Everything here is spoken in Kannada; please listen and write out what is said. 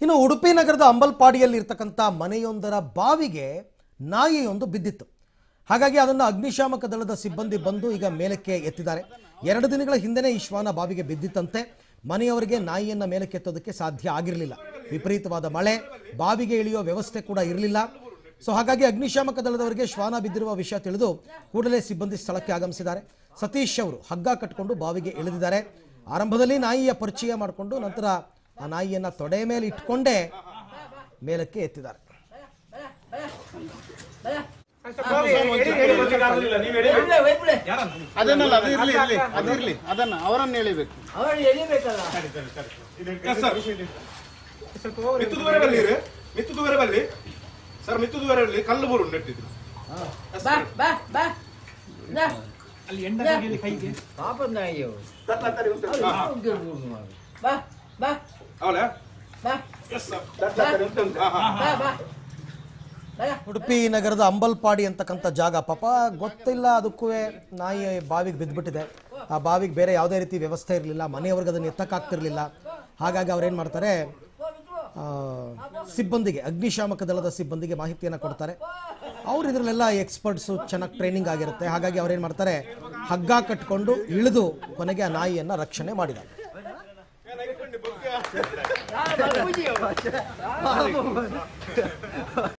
ಇನ್ನು ಉಡುಪಿ ನಗರದ ಅಂಬಲ್ಪಾಡಿಯಲ್ಲಿ ಇರ್ತಕ್ಕಂಥ ಮನೆಯೊಂದರ ಬಾವಿಗೆ ನಾಯಿಯೊಂದು ಬಿದ್ದಿತ್ತು ಹಾಗಾಗಿ ಅದನ್ನು ಅಗ್ನಿಶಾಮಕ ದಳದ ಸಿಬ್ಬಂದಿ ಬಂದು ಈಗ ಮೇಲಕ್ಕೆ ಎತ್ತಿದ್ದಾರೆ ಎರಡು ದಿನಗಳ ಹಿಂದೆನೇ ಈ ಶ್ವಾನ ಬಾವಿಗೆ ಬಿದ್ದಿತ್ತಂತೆ ಮನೆಯವರಿಗೆ ನಾಯಿಯನ್ನ ಮೇಲಕ್ಕೆ ಎತ್ತೋದಕ್ಕೆ ಸಾಧ್ಯ ಆಗಿರಲಿಲ್ಲ ವಿಪರೀತವಾದ ಮಳೆ ಬಾವಿಗೆ ಇಳಿಯೋ ವ್ಯವಸ್ಥೆ ಕೂಡ ಇರಲಿಲ್ಲ ಸೊ ಹಾಗಾಗಿ ಅಗ್ನಿಶಾಮಕ ದಳದವರಿಗೆ ಶ್ವಾನ ಬಿದ್ದಿರುವ ವಿಷಯ ತಿಳಿದು ಕೂಡಲೇ ಸಿಬ್ಬಂದಿ ಸ್ಥಳಕ್ಕೆ ಆಗಮಿಸಿದ್ದಾರೆ ಸತೀಶ್ ಅವರು ಹಗ್ಗ ಕಟ್ಟಿಕೊಂಡು ಬಾವಿಗೆ ಇಳಿದಿದ್ದಾರೆ ಆರಂಭದಲ್ಲಿ ನಾಯಿಯ ಪರಿಚಯ ಮಾಡಿಕೊಂಡು ನಂತರ ಆ ನಾಯಿಯನ್ನ ತೊಡೆ ಮೇಲೆ ಇಟ್ಕೊಂಡೇ ಮೇಲಕ್ಕೆ ಎತ್ತಿದ್ದಾರೆ ಅದನ್ನಲ್ಲ ಅದು ಇರ್ಲಿ ಇರ್ಲಿ ಅದಿರ್ಲಿ ಅದನ್ನ ಅವರನ್ನ ಎಳಿಬೇಕು ಅವಳು ಎಳಿಬೇಕಲ್ಲ ಮಿತ್ತು ದೂರ ಬಲ್ಲಿ ಮಿತ್ತು ದೂರ ಬಲ್ಲಿ ಸರ್ ಮಿತ್ತು ದೂರ ಬಲ್ಲಿ ಕಲ್ಲು ಬರು ನೆಟ್ಟಿದ್ರು ಬಾ ಬಾ ಬಾ ನಾ. ನಾ. ಪಾಪದ ನಾಯಿ ಅವಳು. ಅವ್ಳು ಹೋಗಿ ಮಾಡು. ಬಾ ಬಾ ಅವಳ ಬಾ ಎಸ್ ಸರ್ ಬಾ ಬಾ ಬಾ ಉಡುಪಿ ನಗರದ ಅಂಬಲ್ಪಾಡಿ ಅಂತಕ್ಕಂಥ ಜಾಗ ಪಾಪ ಗೊತ್ತಿಲ್ಲ ಅದಕ್ಕೂ ನಾಯಿ ಬಾವಿಗೆ ಬಿದ್ದುಬಿಟ್ಟಿದೆ ಆ ಬಾವಿಗೆ ಬೇರೆ ಯಾವುದೇ ರೀತಿ ವ್ಯವಸ್ಥೆ ಇರಲಿಲ್ಲ ಮನೆಯವ್ರಿಗೆ ಅದನ್ನು ಎತ್ತಕ್ಕಾಗ್ತಿರ್ಲಿಲ್ಲ ಹಾಗಾಗಿ ಅವ್ರೇನು ಮಾಡ್ತಾರೆ ಆ, ಸಿಬ್ಬಂದಿಗೆ ಅಗ್ನಿಶಾಮಕ ದಳದ ಸಿಬ್ಬಂದಿಗೆ ಮಾಹಿತಿಯನ್ನು ಕೊಡ್ತಾರೆ ಅವ್ರು ಇದರಲ್ಲೆಲ್ಲ ಎಕ್ಸ್ಪರ್ಟ್ಸು ಚೆನ್ನಾಗಿ ಟ್ರೈನಿಂಗ್ ಆಗಿರುತ್ತೆ ಹಾಗಾಗಿ ಅವ್ರೇನು ಮಾಡ್ತಾರೆ ಹಗ್ಗ ಕಟ್ಕೊಂಡು ಇಳಿದು ಕೊನೆಗೆ ಆ ನಾಯಿಯನ್ನು ರಕ್ಷಣೆ ಮಾಡಿದ್ದಾರೆ ಬಾ, ಬಾ, ಪೂಜಿ ಅವಳು.